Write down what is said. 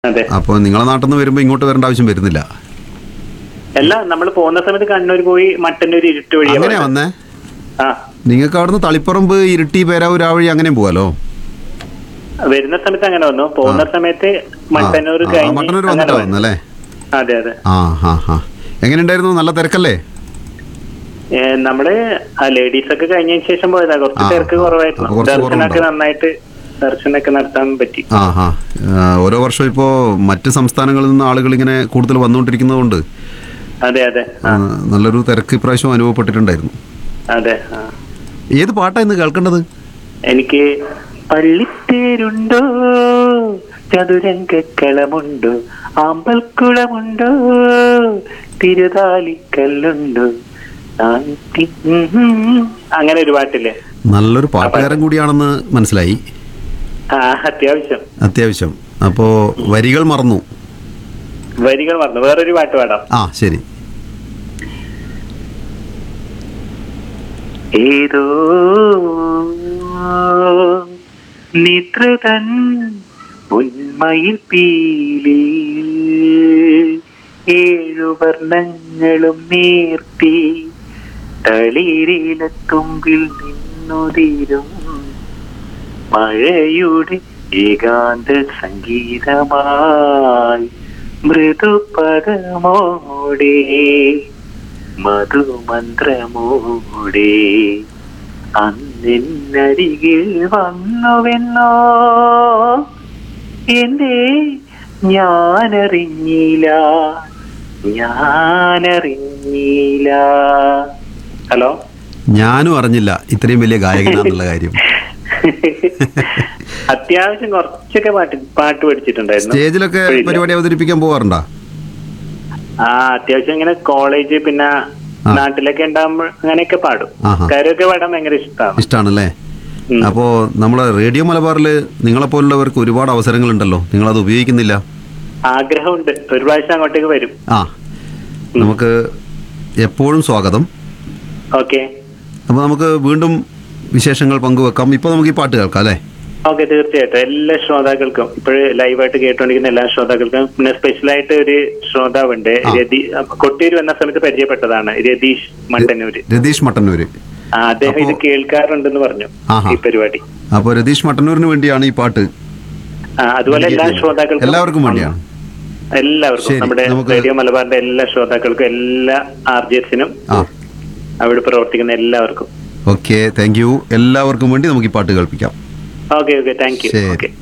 അതെ അപ്പോൾ നിങ്ങളെ നാട്ടിൽ നിന്ന് വരുമ്പോൾ ഇങ്ങോട്ട് വരേണ്ട ആവശ്യം വരുന്നില്ല അല്ല നമ്മൾ പോകുന്ന സമയത്ത് കണ്ണൂർ പോയി മട്ടന്നൂർ ഇരുട്ട് വഴിയാ അങ്ങനെയാ പോയത്. വന്നേ ആ നിങ്ങൾക്ക് അവിടുന്ന് തളിപ്പറമ്പ് ഇരിട്ടി പേരാവൂർ ആ വഴി അങ്ങനെയും പോകാലോ വരുന്ന സമയത്ത് അങ്ങനെ വന്നു പോകുന്ന സമയത്ത് മട്ടന്നൂർ ആ, ആ, കഴിഞ്ഞ് മട്ടന്നൂർ അങ്ങനെ വന്നിട്ടാ വന്നു. വന്നല്ലേ അതെ അതെ ആ ഹാ ഹാ എങ്ങനെയുണ്ടായിരുന്നു നല്ല തിരക്കല്ലേ ഏ, നമ്മള് ആ ലേഡീസ് ഒക്കെ കഴിഞ്ഞതിന് ശേഷം പോയതാ കുറച്ച് ആ, തിരക്ക് അപ്പൊ കുറവായിരുന്നു കുറച്ച് ദർശനമൊക്കെ കുറവുണ്ടാവും. നന്നായിട്ട് ദർശനമൊക്കെ നടത്താൻ പറ്റി ആ ഹാ ആ, ഓരോ വർഷവും ഇപ്പോൾ മറ്റ് സംസ്ഥാനങ്ങളിൽ നിന്ന് ആളുകൾ ഇങ്ങനെ കൂടുതൽ വന്നുകൊണ്ടിരിക്കുന്നതുകൊണ്ട് അതെ അതെ ആ, നല്ലൊരു തിരക്ക് ഇപ്രാവശ്യം അനുഭവപ്പെട്ടിട്ടുണ്ടായിരുന്നു അതെ ആ. ഏത് പാട്ടാ ഇന്ന് കേൾക്കേണ്ടത് എനിക്ക് പള്ളിത്തേരുണ്ടോ ചതുരംഗക്കളമുണ്ടോ ആമ്പൽക്കുളമുണ്ടോ തിരുതാലിക്കല്ലുണ്ടോ ആറ്റി ഉം ഉം. അങ്ങനെ ഒരു പാട്ടില്ലേ നല്ലൊരു പാട്ടുകാരൻ കൂടിയാണെന്ന് മനസ്സിലായി ആ അത്യാവശ്യം അത്യാവശ്യം അപ്പോൾ വരികൾ മറന്നു വരികൾ മറന്നു വേറൊരു പാട്ട് പാടാം ആ ശരി ഏതോ നിദ്രതൻ ഉന്മയിൽ പീലി ഏഴു വർണ്ണങ്ങളും നേർത്തി തളിരില തുമ്പിൽ നിന്നുതിരും മഴയുടെ ഏകാന്ത സംഗീതമായി മൃദുപദമോടെ മധുമന്ത്രമോടെ അന്നിന്നരികിൽ വന്നുവെന്നോ എന്തേ ഞാനറിഞ്ഞില്ല ഞാനറിഞ്ഞില്ല ഹലോ ഞാനും അറിഞ്ഞില്ല ഇത്രയും വലിയ ഗായകനാന്നുള്ള കാര്യം അത്യാവശ്യം കുറച്ചൊക്കെ പാട്ട് പാട്ട് പഠിച്ചിട്ടുണ്ടായിരുന്നു സ്റ്റേജിലൊക്കെ ഇപ്പോഴില്ല. പരിപാടി അവതരിപ്പിക്കാൻ പോവാറുണ്ടോ ആ അത്യാവശ്യം ഇങ്ങനെ കോളേജ് പിന്നെ ആ. നാട്ടിലൊക്കെ ഉണ്ടാകുമ്പോൾ അങ്ങനെയൊക്കെ പാടും ആഹാ. കരോക്കെ പാടാൻ ഭയങ്കര ഇഷ്ടമാണ് ഇഷ്ടമാണല്ലേ ഉം. അപ്പോൾ നമ്മളെ റേഡിയോ മലബാറിൽ നിങ്ങളെപ്പോലുള്ളവർക്ക് ഒരുപാട് അവസരങ്ങളുണ്ടല്ലോ നിങ്ങളത് ഉപയോഗിക്കുന്നില്ല ആഗ്രഹമുണ്ട് ഒരു പ്രാവശ്യം അങ്ങോട്ടേക്ക് വരും ആ നമുക്ക് എപ്പോഴും സ്വാഗതം ഓക്കെ അപ്പോൾ നമുക്ക് വീണ്ടും വിശേഷങ്ങൾ പങ്കുവെക്കാം ഇപ്പോൾ നമുക്ക് ഈ പാട്ട് കേൾക്കാം അല്ലേ ഓക്കെ തീർച്ചയായിട്ടും എല്ലാ ശ്രോതാക്കൾക്കും ഇപ്പോഴും ലൈവായിട്ട് കേട്ടുകൊണ്ടിരിക്കുന്ന എല്ലാ ശ്രോതാക്കൾക്കും പിന്നെ സ്പെഷ്യലായിട്ട് ഒരു ശ്രോതാവുണ്ട് ആ. രതി കൊട്ടിയൂർ വന്ന സമയത്ത് പരിചയപ്പെട്ടതാണ് രതീഷ് മട്ടന്നൂര് രതീഷ് മട്ടന്നൂർ ആ, അദ്ദേഹം ഇത് അപ്പോ- കേൾക്കാറുണ്ടെന്ന് പറഞ്ഞു ആഹാ. ഈ പരിപാടി അപ്പോൾ രതീഷ് മട്ടന്നൂരിന് വേണ്ടിയാണ് ഈ പാട്ട് ആ, അതുപോലെ എല്ലാ ശ്രോതാക്കൾക്കും എല്ലാവർക്കും വേണ്ടിയാണ് എല്ലാവർക്കും ശരി, നമ്മുടെ നമുക്ക് റേഡിയോ മലബാറിന്റെ എല്ലാ ശ്രോതാക്കൾക്കും എല്ലാ ആർ ജി എസിനും ആ അവിടെ പ്രവർത്തിക്കുന്ന എല്ലാവർക്കും ഓക്കെ താങ്ക് യു എല്ലാവർക്കും വേണ്ടി നമുക്ക് ഈ പാട്ട് കേൾപ്പിക്കാം ഓക്കെ ഓക്കെ താങ്ക് യു ശരി ഓക്കെ